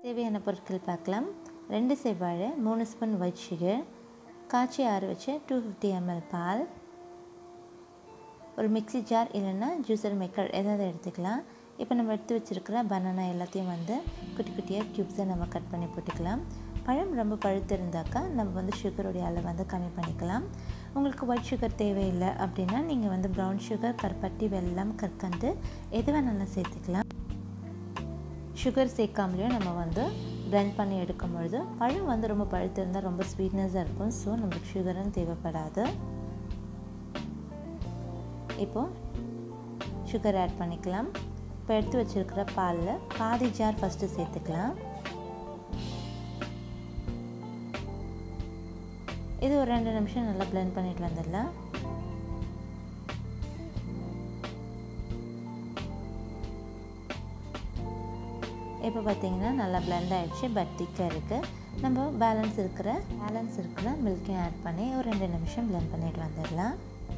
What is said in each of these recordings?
தேவையான பொருட்கள் பார்க்கலாம் ரெண்டு செவ்வாழை மூணு ஸ்பூன் ஒயிட் சுகர் காய்ச்சி ஆற வச்ச டூ ஃபிஃப்டி எம்எல் பால் ஒரு மிக்ஸி ஜார் இல்லைன்னா ஜூஸர் மேக்கர் ஏதாவது எடுத்துக்கலாம் இப்போ நம்ம எடுத்து வச்சுருக்கிற பனானா எல்லாத்தையும் வந்து குட்டி குட்டியாக க்யூப்ஸை நம்ம கட் பண்ணி போட்டுக்கலாம் பழம் ரொம்ப பழுத்து இருந்தாக்கா நம்ம வந்து சுகருடைய அளவு வந்து கம்மி பண்ணிக்கலாம் உங்களுக்கு ஒயிட் சுகர் தேவையில்லை அப்படின்னா நீங்கள் வந்து ப்ரௌன் சுகர் கருப்பட்டி வெல்லம் கற்கண்டு எது வேணாலும் சேர்த்துக்கலாம் சுகர் சேர்க்காமலேயும் நம்ம வந்து பிளெண்ட் பண்ணி எடுக்கும் பொழுது பழம் வந்து ரொம்ப பழுத்து இருந்தால் ரொம்ப ஸ்வீட்னஸாக இருக்கும் ஸோ நம்மளுக்கு சுகரும் தேவைப்படாது இப்போது சுகர் ஆட் பண்ணிக்கலாம் இப்போ எடுத்து வச்சுருக்கிற பாலில் பாதி ஜார் ஃபஸ்ட்டு சேர்த்துக்கலாம் இது ஒரு ரெண்டு நிமிஷம் நல்லா பிளெண்ட் பண்ணிட்டு வந்துடலாம் இப்போ பார்த்தீங்கன்னா நல்லா பிளெண்ட் ஆகிடுச்சு பட் திக்காக இருக்குது நம்ம பேலன்ஸ் இருக்கிற பேலன்ஸ் இருக்கிற மில்க்கையும் ஆட் பண்ணி ஒரு ரெண்டு நிமிஷம் பிளெண்ட் பண்ணிட்டு வந்துடலாம்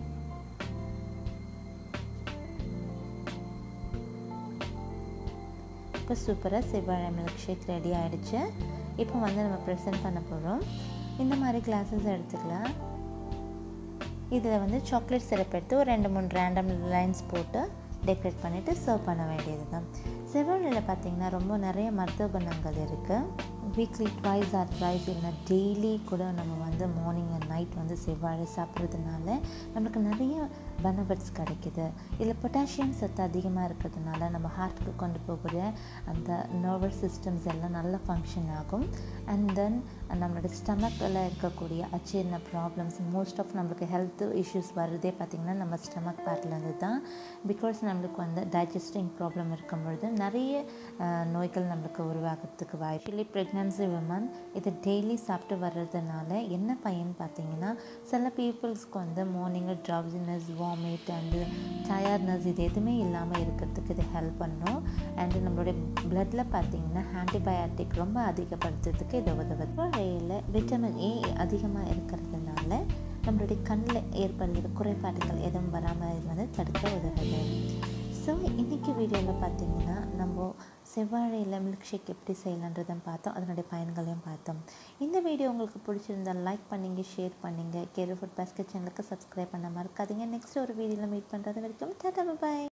இப்போ சூப்பராக செவ்வாழை மில்க் ஷேக் ரெடி ஆகிடுச்சு இப்போ வந்து நம்ம ப்ரெசென்ட் பண்ண போகிறோம் இந்த மாதிரி கிளாஸஸ் எடுத்துக்கலாம் இதில் வந்து சாக்லேட் சிரப் எடுத்து ஒரு ரெண்டு மூணு ரேண்டம் லைன்ஸ் போட்டு டெக்கரேட் பண்ணிவிட்டு சர்வ் பண்ண வேண்டியது தான் செவ்வாழையில் பார்த்திங்கன்னா ரொம்ப நிறைய மருத்துவ குணங்கள் இருக்குது வீக்லி ட்வைஸ் ஆர் ட்வைஸ் இல்லைனா டெய்லி கூட நம்ம வந்து மார்னிங் அண்ட் நைட் வந்து செவ்வாழை சாப்பிட்றதுனால நம்மளுக்கு நிறைய பெனிஃபிட்ஸ் கிடைக்குது இதில் பொட்டாசியம் சத்து அதிகமாக இருக்கிறதுனால நம்ம ஹார்ட்டுக்கு கொண்டு போகக்கூடிய அந்த நர்வஸ் சிஸ்டம்ஸ் எல்லாம் நல்லா ஃபங்க்ஷன் ஆகும் அண்ட் தென் நம்மளோட ஸ்டமக்கில் இருக்கக்கூடிய அச்சீர்ன ப்ராப்ளம்ஸ் மோஸ்ட் ஆஃப் நம்மளுக்கு ஹெல்த் இஷ்யூஸ் வருதே பார்த்திங்கன்னா நம்ம ஸ்டமக் பார்ட்லேருந்து தான் பிகாஸ் நம்மளுக்கு வந்து டைஜஸ்டிங் ப்ராப்ளம் இருக்கும் பொழுது நிறைய நோய்கள் நம்மளுக்கு உருவாகிறதுக்கு வாய்ப்பு ப்ரெக்னன்சி விமன் இதை டெய்லி சாப்பிட்டு வர்றதுனால என்ன பயன் பார்த்தீங்கன்னா சில பீப்புள்ஸ்க்கு வந்து மார்னிங்கில் ட்ரவுசினஸ் வாமிட் அண்டு டயர்ட்னஸ் இது எதுவுமே இல்லாமல் இருக்கிறதுக்கு இது ஹெல்ப் பண்ணும் அண்டு நம்மளுடைய பிளட்டில் பார்த்தீங்கன்னா ஆன்டிபயாட்டிக் ரொம்ப அதிகப்படுத்துறதுக்கு இது உதவுது வாழையில் விட்டமின் ஏ அதிகமாக இருக்கிறதுனால நம்மளுடைய கண்ணில் ஏற்படுகிற குறைபாடுகள் எதுவும் வராமல் வந்து தடுக்க உதவுது ஸோ இன்றைக்கி வீடியோவில் பார்த்தீங்கன்னா நம்ம செவ்வாழையில் மில்க் ஷேக் எப்படி செய்யலான்றதை பார்த்தோம் அதனுடைய பயன்களையும் பார்த்தோம் இந்த வீடியோ உங்களுக்கு பிடிச்சிருந்தால் லைக் பண்ணிங்க ஷேர் பண்ணுங்கள் கேரு ஃபுட் பாஸ்கெட் சேனலுக்கு சப்ஸ்கிரைப் பண்ண மறக்காதீங்க நெக்ஸ்ட் ஒரு வீடியோவில் மீட் பண்ணுறது வரைக்கும் டாட்டா பாய்